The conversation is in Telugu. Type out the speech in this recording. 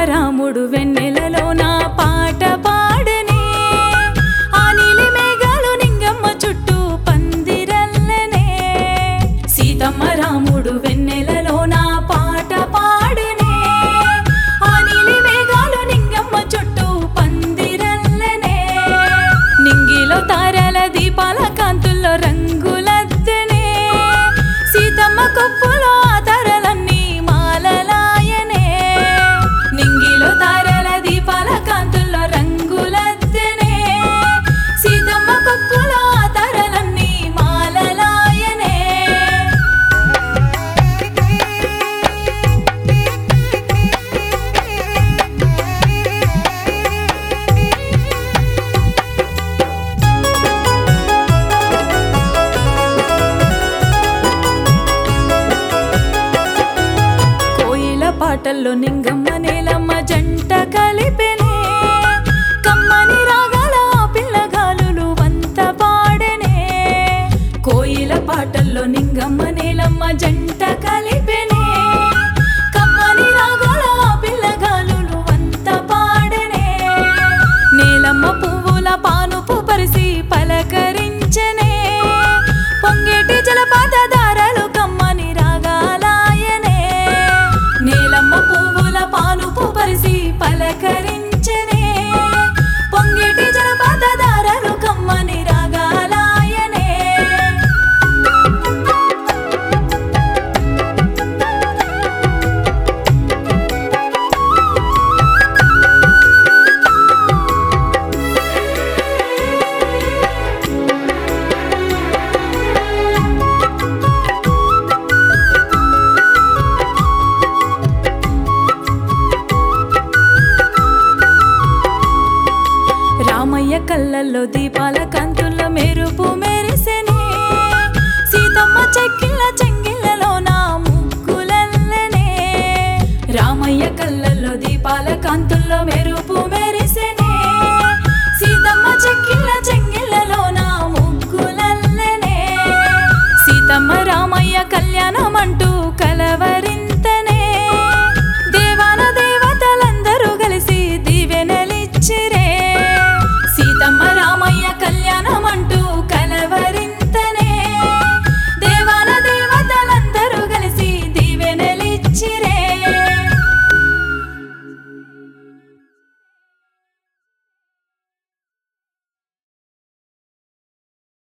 రాముడు వెన్నెలలో నా పాట పాడనే ఆ నీలి మేఘాలు నింగమ్మ చుట్టూ పందిరల్లనే సీతమ్మ రాముడు వెన్నెలలో నా పాట పాడనే ఆ నీలి మేఘాలు నింగమ్మ చుట్టూ పందిరల్లనే నింగిలో తారల దీపాల కాంతుల్లో రంగులద్దనే సీతమ్మ కొప్పులో ఆ తారలన్నీ మాలలాయనే నింగిలో తారల దీపాల కాంతుల్లో రంగులద్దనే సీతమ్మ కొప్పులో ఆ తారలన్నీ మాలలాయనే కోయిల పాటల్లో నింగమ్మ నేలమ్మ జంట కలిపెనే కమ్మని రాగాల ఆ పిల్లగాలులు వంత పాడెనే కోయిల పాటల్లో నింగమ్మ నేలమ్మ జంట కలిపెనే కమ్మని రాగాల ఆ పిల్లగాలులు వంత పాడెనే నీలమ్మ పువ్వుల పానుపు పరిసి పలకరించనే పొంగేటి జలపాత దారాలు కమ్మని రాగాలాయనే నీలమ్మ పువ్వుల పానుపు పరిసి పలకరించనే పొంగేటి జలపాత దారాలు కమ్మని రాగాలాయనే రామయ్య కళ్ళల్లో దీపాల కాంతుల్లో మెరుపు మెరిసెనే సీతమ్మ చెక్కిళ్ళ చెంగిళ్ళలో నా ముగ్గులల్లనే రామయ్య కళ్ళల్లో దీపాల కాంతుల్లో మెరుపు మెరిసెనే సీతమ్మ చెక్కిళ్ళ చెంగిళ్ళలో నా ముగ్గులల్లనే సీతమ్మ రామయ్య కళ్యాణం అంటూ కలవరింది